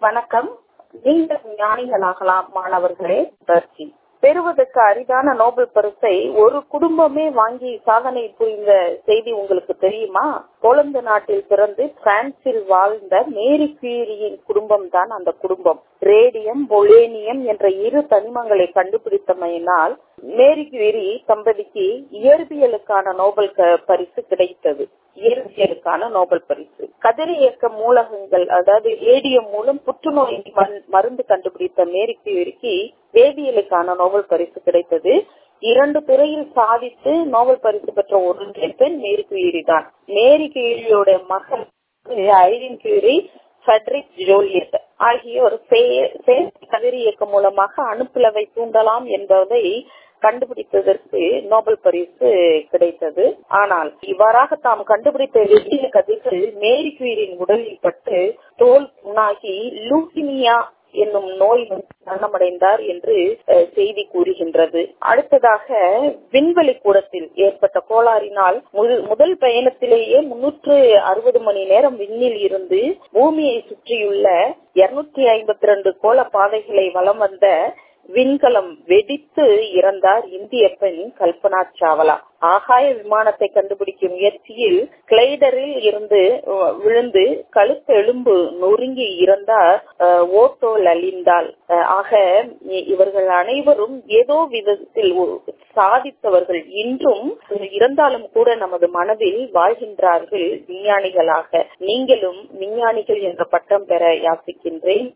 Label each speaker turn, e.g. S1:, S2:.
S1: வணக்கம் நீங்கள் ஞானிகளாகலாம் மாணவர்களே பர்கி பெறுவதற்கு அரிதான நோபல் பரிசை ஒரு குடும்பமே வாங்கி சாதனை புரிந்த செய்தி உங்களுக்கு தெரியுமா போலந்து நாட்டில் பிறந்து பிரான்சில் வாழ்ந்த மேரி கியூரியின் குடும்பம் தான் அந்த குடும்பம் ரேடியம் பொலேனியம் என்ற இரு தனிமங்களை கண்டுபிடித்தமையினால் மேரி கியூரி தம்பதிக்கு இயற்பியலுக்கான நோபல் பரிசு கிடைத்தது இயற்பியலுக்கான நோபல் பரிசு கதிரியக்க மூலகங்கள் அதாவது ரேடியம் மூலம் புற்றுநோய் மருந்து கண்டுபிடித்த மேரி கியூரிக்கு வேதியியலுக்கான நோபல் பரிசு கிடைத்தது இரண்டு துறையில் சாதித்து நோபல் பரிசு பெற்ற ஒரு பெண் மேரி கியூரி தான் மேரி கியூரியோட மகள் ஐரின் கியூரி ஃபெட்ரிக் ஜோலியட் ஆகியோர் கதிரியக்கம் மூலமாக அணுப்பிளவை தூண்டலாம் என்பதை கண்டுபிடித்ததற்கு நோபல் பரிசு கிடைத்தது ஆனால் இவ்வாறாக தாம் கண்டுபிடித்த வெள்ளிய கதிர்கள் மேரி குயிரின் உடலில் பட்டு தோல் புண்ணாகி லூசினியா என்னும் நோய் மரணமடைந்தார் என்று செய்தி கூறுகின்றது அடுத்ததாக விண்வெளி கூடத்தில் ஏற்பட்ட கோளாறினால் முதல் பயணத்திலேயே முன்னூற்று அறுபது மணி நேரம் விண்ணில் இருந்து பூமியை சுற்றியுள்ள இருநூற்றி ஐம்பத்தி ரெண்டு கோள பாதைகளை வலம் வந்த விண்கலம் வெடித்து இறந்தார் இந்திய பெண் கல்பனா சாவலா ஆகாய விமானத்தை கண்டுபிடிக்கும் முயற்சியில் கிளைடரில் இருந்து விழுந்து கழுத்து எலும்பு நொறுங்கி இறந்தார் ஓட்டோ லலிந்தால் ஆக இவர்கள் அனைவரும் ஏதோ விதத்தில் சாதித்தவர்கள் இன்றும் இருந்தாலும் கூட நமது மனதில் வாழ்கின்றார்கள் விஞ்ஞானிகளாக நீங்களும் விஞ்ஞானிகள் என்ற பட்டம் பெற யாசிக்கின்றேன்